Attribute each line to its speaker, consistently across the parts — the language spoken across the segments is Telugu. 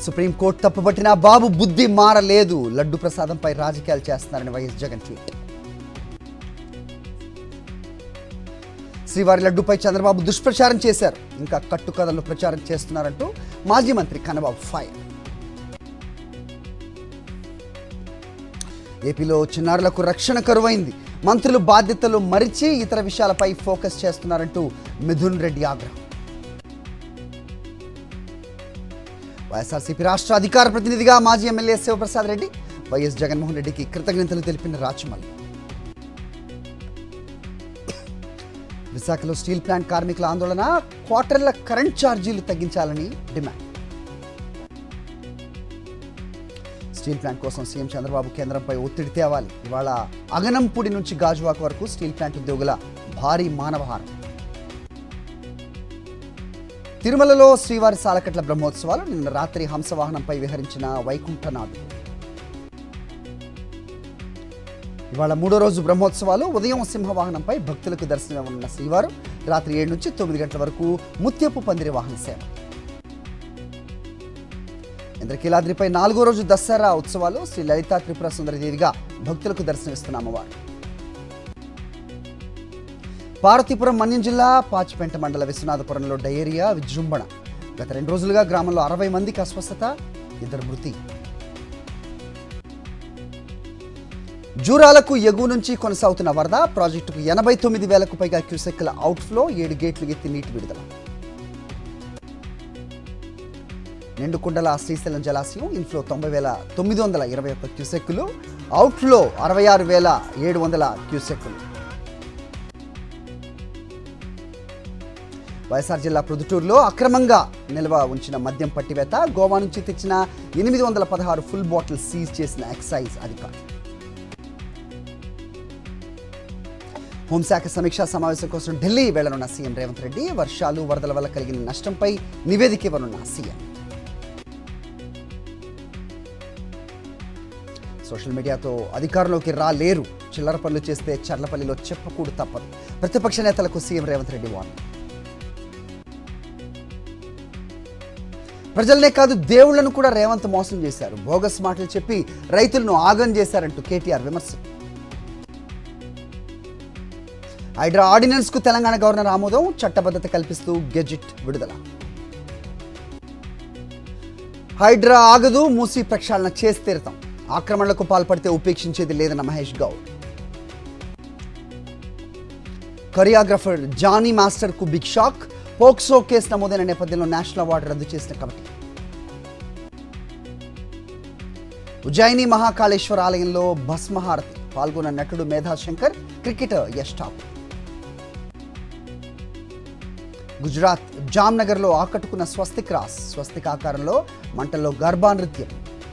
Speaker 1: సుప్రీంకోర్టు తప్పుపట్టిన బాబు బుద్ధి మారలేదు లడ్డు ప్రసాదంపై రాజకీయాలు చేస్తున్నారని వైఎస్ జగన్ ట్వీట్ శ్రీవారి లడ్డుపై చంద్రబాబు దుష్ప్రచారం చేశారు ఇంకా కట్టుకథలు ప్రచారం చేస్తున్నారంటూ మాజీ మంత్రి కన్నబాబు ఫైర్ ఏపీలో చిన్నారులకు రక్షణ కరువైంది మంత్రులు బాధ్యతలు మరిచి ఇతర విషయాలపై ఫోకస్ చేస్తున్నారంటూ మిథున్ రెడ్డి ఆగ్రహం వైఎస్ఆర్సీపీ రాష్ట్ర అధికార ప్రతినిధిగా మాజీ ఎమ్మెల్యే శివప్రసాద్ రెడ్డి వైఎస్ జగన్మోహన్ రెడ్డికి కృతజ్ఞతలు తెలిపిన రాచమల్లి విశాఖలో స్టీల్ ప్లాంట్ కార్మికుల ఆందోళన క్వార్టర్ల కరెంట్ ఛార్జీలు తగ్గించాలని డిమాండ్ స్టీల్ ప్లాంట్ కోసం సీఎం చంద్రబాబు కేంద్రంపై ఒత్తిడి తేవాలి ఇవాళ అగనంపూడి నుంచి గాజువాక వరకు స్టీల్ ప్లాంట్ ఉద్యోగుల భారీ మానవహారం తిరుమలలో శ్రీవారి సాలకట్ల బ్రహ్మోత్సవాలు నిన్న రాత్రి హంసవాహనంపై విహరించిన వైకుంఠనాథుడు ఇవాళ మూడో రోజు బ్రహ్మోత్సవాలు ఉదయం సింహవాహనంపై భక్తులకు దర్శనమివ్వనున్న శ్రీవారు రాత్రి ఏడు నుంచి తొమ్మిది గంటల వరకు ముత్యపు పందిరి వాహన సేవ ఇంద్రకీలాద్రిపై నాలుగో రోజు దసరా ఉత్సవాలు శ్రీ లలితా త్రిపుర సుందరదేవిగా భక్తులకు దర్శనమిస్తున్న అమ్మవారు పార్వతీపురం మన్యం జిల్లా పాచిపెంట మండల విశ్వనాథపురంలో డయేరియా విజృంభణ గత రెండు రోజులుగా గ్రామంలో అరవై మందికి అస్వస్థత ఇద్దరు మృతి జూరాలకు ఎగువ నుంచి కొనసాగుతున్న వరద ప్రాజెక్టుకు ఎనభై తొమ్మిది వేలకు పైగా క్యూసెక్కుల అవుట్ఫ్లో ఏడు గేట్లు ఎత్తి నీటి విడుదల నిండుకుండల శ్రీశైలం జలాశయం ఇన్ఫ్లో తొంభై వేల తొమ్మిది వందల ఇరవై ఒక్క క్యూసెక్కులు అవుట్ఫ్లో అరవై ఆరు వేల ఏడు వందల క్యూసెక్కులు వైఎస్ఆర్ జిల్లా ప్రొద్దుటూరులో అక్రమంగా నిల్వ ఉంచిన మద్యం పట్టివేత గోవా నుంచి తెచ్చిన ఎనిమిది వందల పదహారు ఫుల్ బాటిల్ సీజ్ చేసిన ఎక్సైజ్ అధికారులు హోంశాఖ సమీక్షా సమావేశం కోసం ఢిల్లీ వెళ్లనున్న సీఎం రేవంత్ రెడ్డి వర్షాలు వరదల వల్ల కలిగిన నష్టంపై నివేదిక ఇవ్వనున్న సీఎం సోషల్ మీడియాతో అధికారంలోకి రాలేరు చిల్లర పనులు చేస్తే చర్లపల్లిలో చెప్పకూడు తప్పదు ప్రతిపక్ష నేతలకు సీఎం రేవంత్ రెడ్డి వార్నింగ్ ప్రజలనే కాదు దేవుళ్లను కూడా రేవంత్ మోసం చేశారు బోగస్ మాటలు చెప్పి రైతులను ఆగం చేశారంటూ కేటీఆర్ విమర్శ హైడ్రా ఆర్డినెన్స్ కు తెలంగాణ గవర్నర్ ఆమోదం చట్టబద్ధత కల్పిస్తూ గెజిట్ విడుదల హైడ్రా ఆగదు మూసి ప్రక్షాళన చేసి తీరుతాం ఆక్రమణలకు పాల్పడితే ఉపేక్షించేది లేదన్న మహేష్ గౌడ్ కొరియోగ్రఫర్ జానీ మాస్టర్ కు బిగ్ షాక్ పోక్సో కేసు నమోదైన నేపథ్యంలో నేషనల్ అవార్డు రద్దు చేసిన కమిటీ ఉజ్జయిని మహాకాళేశ్వర ఆలయంలో భస్మహారతి పాల్గొన్న నటుడు మేధా శంకర్ క్రికెటర్ యష్ ఠాకూర్ గుజరాత్ జామ్నగర్లో ఆకట్టుకున్న స్వస్తిక్ రాస్ స్వస్తిక్ ఆకారంలో మంటల్లో గర్భా నృత్యం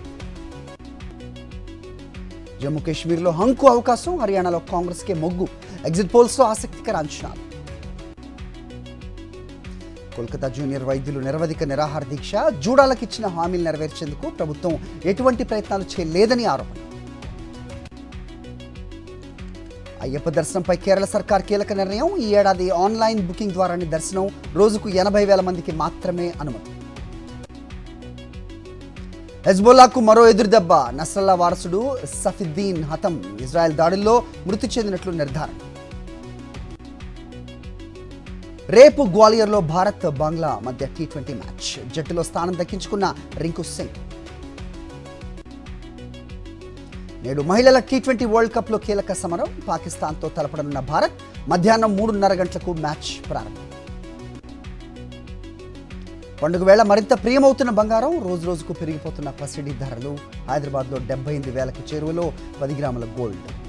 Speaker 1: జమ్మూ కాశ్మీర్లో హంకు అవకాశం హర్యానాలో కాంగ్రెస్కే మొగ్గు ఎగ్జిట్ పోల్స్లో ఆసక్తికర అంచనాలు కోల్కతా జూనియర్ వైద్యులు నిరవధిక నిరాహార దీక్ష జూడాలకు ఇచ్చిన హామీలు నెరవేర్చేందుకు ప్రభుత్వం ఎటువంటి ప్రయత్నాలు చేయలేదని ఆరోపణ అయ్యప్ప దర్శనంపై కేరళ సర్కార్ కీలక నిర్ణయం ఈ ఏడాది ఆన్లైన్ బుకింగ్ ద్వారానే దర్శనం రోజుకు ఎనభై వేల మందికి మాత్రమే అనుమతి హెజ్బోలాకు మరో ఎదురుదెబ్బ నస్రల్లా వారసుడు సఫిద్దీన్ హతం ఇజ్రాయెల్ దాడుల్లో మృతి చెందినట్లు నిర్ధారణ రేపు గ్వాలియర్లో భారత్ బంగ్లా మధ్య టీ ట్వంటీ మ్యాచ్ జట్టులో స్థానం దక్కించుకున్న రింకు సింగ్ నేడు మహిళల టీ ట్వంటీ వరల్డ్ కప్లో కీలక సమరం పాకిస్తాన్తో తలపడనున్న భారత్ మధ్యాహ్నం మూడున్నర గంటలకు మ్యాచ్ ప్రారంభం పండుగ వేళ మరింత ప్రియమవుతున్న బంగారం రోజు రోజుకు పెరిగిపోతున్న పసిడి ధరలు హైదరాబాద్లో డెబ్బై ఎనిమిది వేలకు చేరువలో పది గ్రాముల గోల్డ్